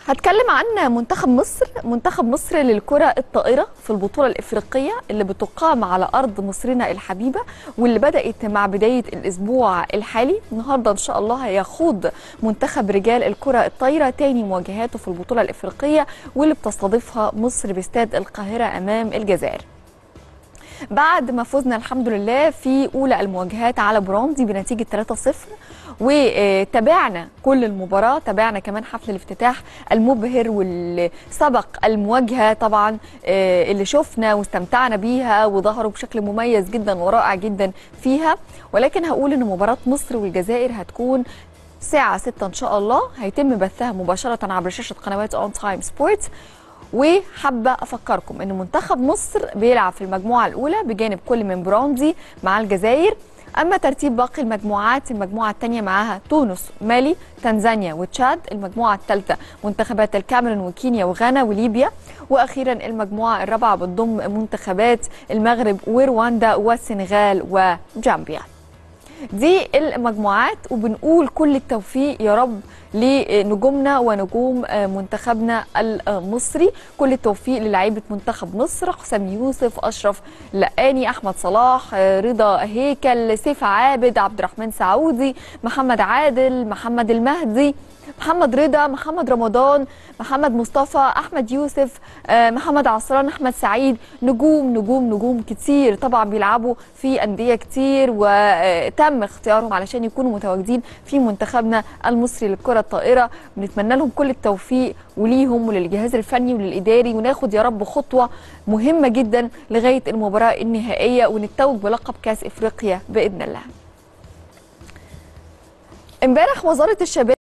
هتكلم عن منتخب مصر منتخب مصر للكرة الطائرة في البطولة الإفريقية اللي بتقام على أرض مصرنا الحبيبة واللي بدأت مع بداية الأسبوع الحالي النهاردة إن شاء الله هيخوض منتخب رجال الكرة الطايرة تاني مواجهاته في البطولة الإفريقية واللي بتستضيفها مصر باستاد القاهرة أمام الجزائر بعد ما فزنا الحمد لله في اولى المواجهات على بروندي بنتيجه 3-0 وتابعنا كل المباراه تابعنا كمان حفل الافتتاح المبهر واللي سبق المواجهه طبعا اللي شفنا واستمتعنا بيها وظهروا بشكل مميز جدا ورائع جدا فيها ولكن هقول ان مباراه مصر والجزائر هتكون الساعة 6 إن شاء الله هيتم بثها مباشرة عبر شاشة قنوات أون تايم سبورتس وحابة أفكركم أن منتخب مصر بيلعب في المجموعة الأولى بجانب كل من بروندي مع الجزائر أما ترتيب باقي المجموعات المجموعة الثانية معاها تونس مالي تنزانيا وتشاد المجموعة الثالثة منتخبات الكاميرون وكينيا وغانا وليبيا وأخيرا المجموعة الرابعة بتضم منتخبات المغرب ورواندا والسنغال وجامبيا دي المجموعات وبنقول كل التوفيق يا رب لنجومنا ونجوم منتخبنا المصري كل التوفيق للاعيبه منتخب مصر حسام يوسف اشرف لقاني احمد صلاح رضا هيكل سيف عابد عبد الرحمن سعودي محمد عادل محمد المهدي محمد رضا محمد رمضان محمد مصطفى احمد يوسف محمد عصران احمد سعيد نجوم نجوم نجوم كتير طبعا بيلعبوا في انديه كتير وتم اختيارهم علشان يكونوا متواجدين في منتخبنا المصري للكره الطائره بنتمنى لهم كل التوفيق وليهم وللجهاز الفني وللاداري وناخد يا رب خطوه مهمه جدا لغايه المباراه النهائيه ونتوج بلقب كاس افريقيا باذن الله امبارح وزاره الشباب